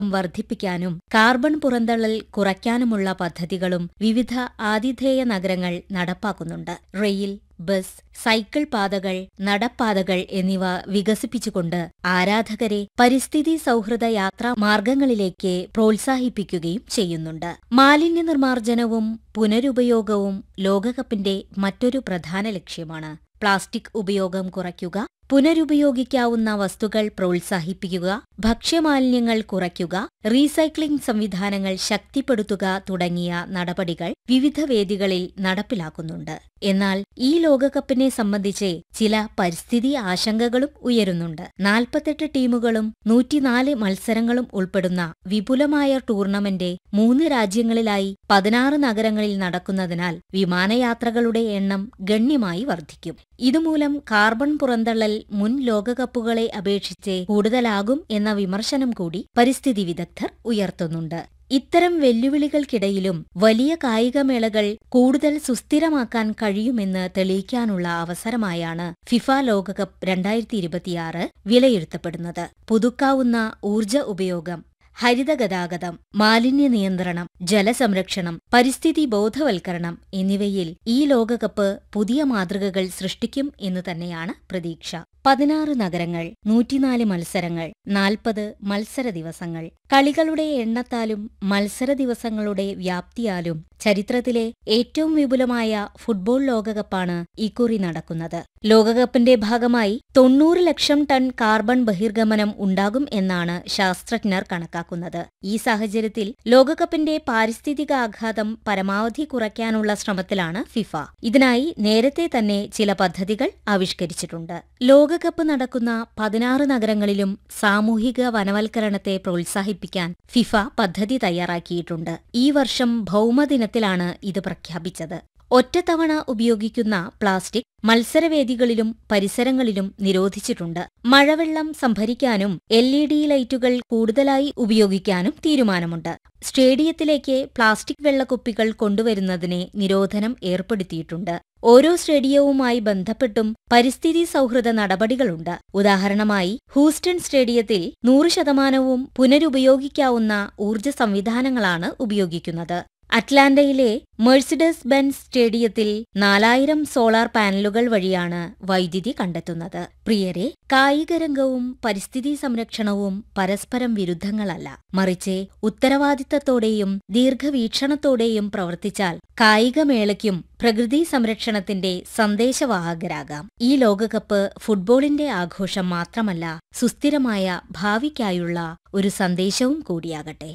വർദ്ധിപ്പിക്കാനും കാർബൺ പുറന്തള്ളൽ കുറയ്ക്കാനുമുള്ള പദ്ധതികളും വിവിധ ആതിഥേയ നഗരങ്ങൾ നടപ്പാക്കുന്നുണ്ട് റെയിൽ ബസ് സൈക്കിൾ പാതകൾ നടപ്പാതകൾ എന്നിവ വികസിപ്പിച്ചുകൊണ്ട് ആരാധകരെ പരിസ്ഥിതി സൗഹൃദ യാത്രാ മാർഗങ്ങളിലേക്ക് പ്രോത്സാഹിപ്പിക്കുകയും ചെയ്യുന്നുണ്ട് മാലിന്യ നിർമ്മാർജ്ജനവും പുനരുപയോഗവും ലോകകപ്പിന്റെ മറ്റൊരു പ്രധാന ലക്ഷ്യമാണ് പ്ലാസ്റ്റിക് ഉപയോഗം കുറയ്ക്കുക പുനരുപയോഗിക്കാവുന്ന വസ്തുക്കൾ പ്രോത്സാഹിപ്പിക്കുക ഭക്ഷ്യമാലിന്യങ്ങൾ കുറയ്ക്കുക റീസൈക്ലിംഗ് സംവിധാനങ്ങൾ ശക്തിപ്പെടുത്തുക തുടങ്ങിയ നടപടികൾ വിവിധ വേദികളിൽ നടപ്പിലാക്കുന്നുണ്ട് എന്നാൽ ഈ ലോകകപ്പിനെ സംബന്ധിച്ച് ചില പരിസ്ഥിതി ആശങ്കകളും ഉയരുന്നുണ്ട് നാൽപ്പത്തെട്ട് ടീമുകളും നൂറ്റിനാല് മത്സരങ്ങളും ഉൾപ്പെടുന്ന വിപുലമായ ടൂർണമെന്റ് മൂന്ന് രാജ്യങ്ങളിലായി പതിനാറ് നഗരങ്ങളിൽ നടക്കുന്നതിനാൽ വിമാനയാത്രകളുടെ എണ്ണം ഗണ്യമായി വർദ്ധിക്കും ഇതുമൂലം കാർബൺ പുറന്തള്ളൽ മുൻ ലോകകപ്പുകളെ അപേക്ഷിച്ച് കൂടുതലാകും എന്ന വിമർശനം കൂടി പരിസ്ഥിതി വിദഗ്ധർ ഉയർത്തുന്നുണ്ട് ഇത്തരം വെല്ലുവിളികൾക്കിടയിലും വലിയ കായികമേളകൾ കൂടുതൽ സുസ്ഥിരമാക്കാൻ കഴിയുമെന്ന് തെളിയിക്കാനുള്ള അവസരമായാണ് ഫിഫ ലോകകപ്പ് രണ്ടായിരത്തി ഇരുപത്തിയാറ് വിലയിരുത്തപ്പെടുന്നത് പുതുക്കാവുന്ന ഊർജ ഉപയോഗം ഹരിത ഗതാഗതം മാലിന്യ നിയന്ത്രണം ജലസംരക്ഷണം പരിസ്ഥിതി ബോധവൽക്കരണം എന്നിവയിൽ ഈ ലോകകപ്പ് പുതിയ മാതൃകകൾ സൃഷ്ടിക്കും എന്ന് തന്നെയാണ് പ്രതീക്ഷ പതിനാറ് നഗരങ്ങൾ നൂറ്റിനാല് മത്സരങ്ങൾ നാൽപ്പത് മത്സര ദിവസങ്ങൾ കളികളുടെ എണ്ണത്താലും മത്സര ദിവസങ്ങളുടെ വ്യാപ്തിയാലും ചരിത്രത്തിലെ ഏറ്റവും വിപുലമായ ഫുട്ബോൾ ലോകകപ്പാണ് ഇക്കുറി നടക്കുന്നത് ലോകകപ്പിന്റെ ഭാഗമായി തൊണ്ണൂറ് ലക്ഷം ടൺ കാർബൺ ബഹിർഗമനം ഉണ്ടാകും എന്നാണ് ശാസ്ത്രജ്ഞർ കണക്കാക്കുന്നത് ഈ സാഹചര്യത്തിൽ ലോകകപ്പിന്റെ പാരിസ്ഥിതിക ആഘാതം പരമാവധി കുറയ്ക്കാനുള്ള ശ്രമത്തിലാണ് ഫിഫ ഇതിനായി നേരത്തെ തന്നെ ചില പദ്ധതികൾ ആവിഷ്കരിച്ചിട്ടുണ്ട് ലോകകപ്പ് നടക്കുന്ന പതിനാറ് നഗരങ്ങളിലും സാമൂഹിക വനവൽക്കരണത്തെ പ്രോത്സാഹിപ്പിക്കാൻ ഫിഫ പദ്ധതി തയ്യാറാക്കിയിട്ടുണ്ട് ഈ വർഷം ഭൗമദിനത്തിലാണ് ഇത് പ്രഖ്യാപിച്ചത് ഒറ്റത്തവണ ഉപയോഗിക്കുന്ന പ്ലാസ്റ്റിക് മത്സരവേദികളിലും പരിസരങ്ങളിലും നിരോധിച്ചിട്ടുണ്ട് മഴവെള്ളം സംഭരിക്കാനും എൽ ഇ ഡി ലൈറ്റുകൾ കൂടുതലായി ഉപയോഗിക്കാനും തീരുമാനമുണ്ട് സ്റ്റേഡിയത്തിലേക്ക് പ്ലാസ്റ്റിക് വെള്ളക്കുപ്പികൾ കൊണ്ടുവരുന്നതിന് നിരോധനം ഏർപ്പെടുത്തിയിട്ടുണ്ട് ഓരോ സ്റ്റേഡിയവുമായി ബന്ധപ്പെട്ടും പരിസ്ഥിതി സൗഹൃദ നടപടികളുണ്ട് ഉദാഹരണമായി ഹൂസ്റ്റൺ സ്റ്റേഡിയത്തിൽ നൂറ് ശതമാനവും പുനരുപയോഗിക്കാവുന്ന ഊർജ്ജ സംവിധാനങ്ങളാണ് ഉപയോഗിക്കുന്നത് അറ്റ്ലാന്റയിലെ മെഴ്സിഡസ് ബെൻസ് സ്റ്റേഡിയത്തിൽ നാലായിരം സോളാർ പാനലുകൾ വഴിയാണ് വൈദ്യുതി കണ്ടെത്തുന്നത് പ്രിയരെ കായികരംഗവും പരിസ്ഥിതി സംരക്ഷണവും പരസ്പരം വിരുദ്ധങ്ങളല്ല മറിച്ച് ഉത്തരവാദിത്തത്തോടെയും ദീർഘവീക്ഷണത്തോടെയും പ്രവർത്തിച്ചാൽ കായികമേളയ്ക്കും പ്രകൃതി സംരക്ഷണത്തിന്റെ സന്ദേശവാഹകരാകാം ഈ ലോകകപ്പ് ഫുട്ബോളിന്റെ ആഘോഷം മാത്രമല്ല സുസ്ഥിരമായ ഭാവിക്കായുള്ള ഒരു സന്ദേശവും കൂടിയാകട്ടെ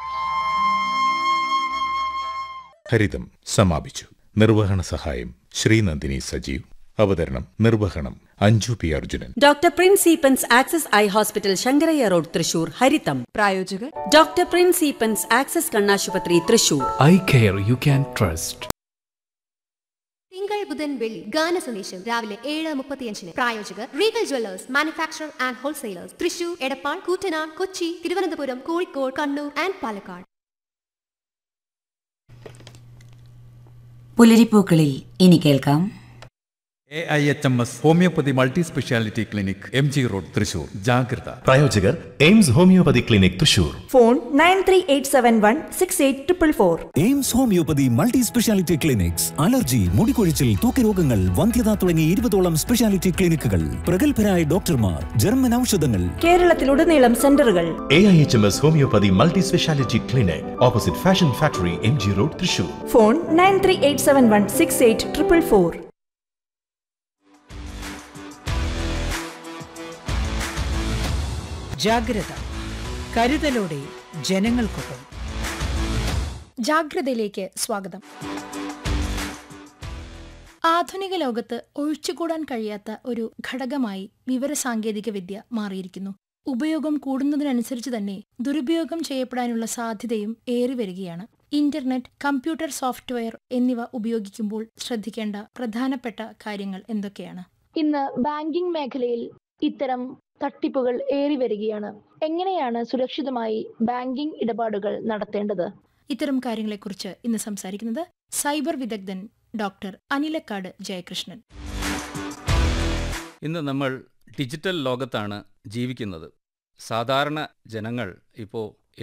ഹരിതം സമാപിച്ചു നിർവഹണ സഹായം ശ്രീനന്ദിനി സജീവ് അവതരണം നിർവഹണം Anju P Arjunan doctor Prince Eappen's access eye hospital Sankaraiah road Thrissur ഹരിതം പ്രായോജകർ ഡോക്ടർ പ്രിൻസ് ഈപ്പൻസ് ആക്സസ് കണ്ണാശുപത്രി Thrissur eye care you can trust തിങ്കൾ ബുധൻ വെള്ളി ഗാന സന്ദേശം രാവിലെ ഏഴ് മുപ്പത്തിയഞ്ചിന് പ്രായോജകർ Regal jewellers manufacture and wholesalers Thrissur Edappal Koottanad Kochi Thiruvananthapuram Kozhikode Kannur and Palakkad പുലരിപ്പൂക്കളിൽ ഇനി കേൾക്കാം A I H M S homoeopathy multi speciality clinic M G road Thrissur ജാഗ്രത പ്രായോജകർ AIIMS homoeopathy clinic Thrissur phone nine three eight seven one six eight triple four AIMS homoeopathy multi speciality clinics allergy മുടികൊഴിച്ചിൽ തൂക്കരോഗങ്ങൾ വന്ധ്യത തുടങ്ങി ഇരുപതോളം speciality ക്ലിനിക്കുകൾ പ്രഗത്ഭരായ ഡോക്ടർമാർ ജർമ്മൻ ഔഷധങ്ങൾ കേരളത്തിലുടനീളം സെന്ററുകൾ A I H M S homoeopathy multi speciality clinic opposite fashion factory M G road Thrissur phone nine three eight seven one six eight triple four ജാഗ്രത കരുതലോടെ ജനങ്ങൾക്കൊപ്പം ജാഗ്രതയിലേക്ക് സ്വാഗതം ആധുനിക ലോകത്ത് ഒഴിച്ചുകൂടാൻ കഴിയാത്ത ഒരു ഘടകമായി വിവരസാങ്കേതിക വിദ്യ മാറിയിരിക്കുന്നു ഉപയോഗം കൂടുന്നതിനനുസരിച്ച് തന്നെ ദുരുപയോഗം ചെയ്യപ്പെടാനുള്ള സാധ്യതയും ഏറി വരികയാണ് ഇന്റർനെറ്റ് കമ്പ്യൂട്ടർ സോഫ്റ്റ്വെയർ എന്നിവ ഉപയോഗിക്കുമ്പോൾ ശ്രദ്ധിക്കേണ്ട പ്രധാനപ്പെട്ട കാര്യങ്ങൾ എന്തൊക്കെയാണ് ഇന്ന് ബാങ്കിംഗ് മേഖലയിൽ ഇത്തരം തട്ടിപ്പുകൾ ഏറി വരികയാണ് എങ്ങനെയാണ് സുരക്ഷിതമായി ബാങ്കിംഗ് ഇടപാടുകൾ നടത്തേണ്ടത് ഇത്തരം കാര്യങ്ങളെക്കുറിച്ച് ഇന്ന് സംസാരിക്കുന്നത് സൈബർ വിദഗ്ധൻ ഡോക്ടർ അനിലക്കാട് ജയകൃഷ്ണൻ ഇന്ന് നമ്മൾ ഡിജിറ്റൽ ലോകത്താണ് ജീവിക്കുന്നത് സാധാരണ ജനങ്ങൾ ഇപ്പോൾ